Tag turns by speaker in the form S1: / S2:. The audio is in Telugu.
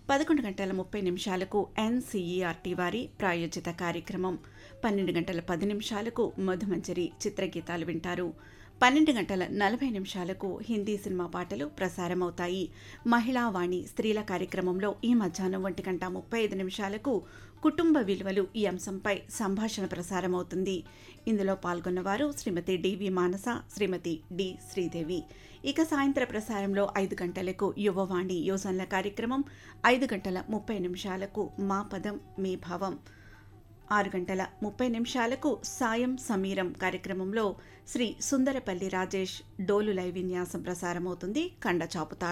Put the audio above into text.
S1: పదకొండు గంటల ముప్పై నిమిషాలకు ఎన్సీఈఆర్టీ వారి ప్రాయోజిత కార్యక్రమం పన్నెండు గంటల పది నిమిషాలకు మధుమంజరి చిత్రగీతాలు వింటారు పన్నెండు గంటల నలభై నిమిషాలకు హిందీ సినిమా పాటలు ప్రసారమవుతాయి మహిళా వాణి స్త్రీల కార్యక్రమంలో ఈ మధ్యాహ్నం ఒంటి గంట ముప్పై ఐదు నిమిషాలకు కుటుంబ విలువలు ఈ అంశంపై సంభాషణ ప్రసారమవుతుంది ఇందులో పాల్గొన్నవారు శ్రీమతి డివి మానస శ్రీమతి డి శ్రీదేవి ఇక సాయంత్ర ప్రసారంలో ఐదు గంటలకు యువవాణి యోజనల కార్యక్రమం ఐదు గంటల ముప్పై నిమిషాలకు మా పదం మీ భావం ఆరు గంటల ముప్పై నిమిషాలకు సాయం సమీరం కార్యక్రమంలో శ్రీ సుందరపల్లి రాజేష్ డోలు లైవ్ విన్యాసం ప్రసారమవుతుంది కండ చాపుతారు